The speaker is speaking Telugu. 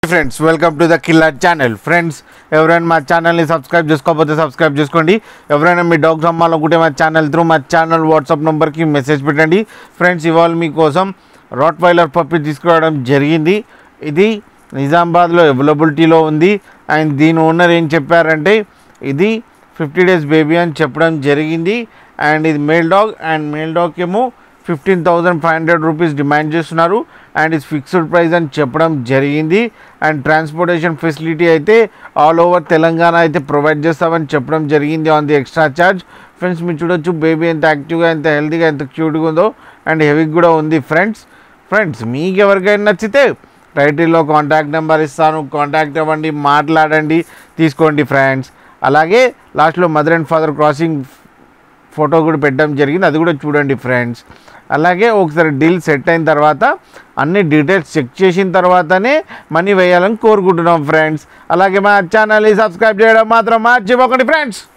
friends welcome to the killer channel friends ఎవరైనా మా ఛానల్ని సబ్స్క్రైబ్ చేసుకోకపోతే సబ్స్క్రైబ్ చేసుకోండి ఎవరైనా మీ డాగ్స్ అమ్మాలనుకుంటే మా ఛానల్ త్రూ మా ఛానల్ వాట్సాప్ నెంబర్కి మెసేజ్ పెట్టండి ఫ్రెండ్స్ ఇవాళ మీకోసం రాట్ వైలర్ పప్పి తీసుకురావడం జరిగింది ఇది నిజామాబాద్లో అవైలబిలిటీలో ఉంది అండ్ దీని ఓనర్ ఏం చెప్పారంటే ఇది ఫిఫ్టీ డేస్ బేబీ అని చెప్పడం జరిగింది అండ్ ఇది male dog and male dog ఏమో fifteen thousand five hundred rupees demand చేస్తున్నారు అండ్ ఇది ఫిక్స్డ్ ప్రైస్ అని చెప్పడం జరిగింది అండ్ ట్రాన్స్పోర్టేషన్ ఫెసిలిటీ అయితే ఆల్ ఓవర్ తెలంగాణ అయితే ప్రొవైడ్ చేస్తామని చెప్పడం జరిగింది on the extra charge friends మీరు చూడొచ్చు బేబీ ఎంత యాక్టివ్గా ఎంత హెల్తీగా ఎంత క్యూట్గా ఉందో అండ్ హెవీగా కూడా ఉంది ఫ్రెండ్స్ ఫ్రెండ్స్ మీకు ఎవరికైనా నచ్చితే టైటిల్లో కాంటాక్ట్ నెంబర్ ఇస్తాను కాంటాక్ట్ అవ్వండి మాట్లాడండి తీసుకోండి ఫ్రెండ్స్ అలాగే లాస్ట్లో mother and father crossing photo కూడా పెట్టడం జరిగింది అది కూడా చూడండి ఫ్రెండ్స్ అలాగే ఒకసారి డీల్ సెట్ అయిన తర్వాత అన్ని డీటెయిల్స్ చెక్ చేసిన తర్వాతనే మనీ వేయాలని కోరుకుంటున్నాం ఫ్రెండ్స్ అలాగే మా ఛానల్ని సబ్స్క్రైబ్ చేయడం మాత్రం మర్చిపోకండి ఫ్రెండ్స్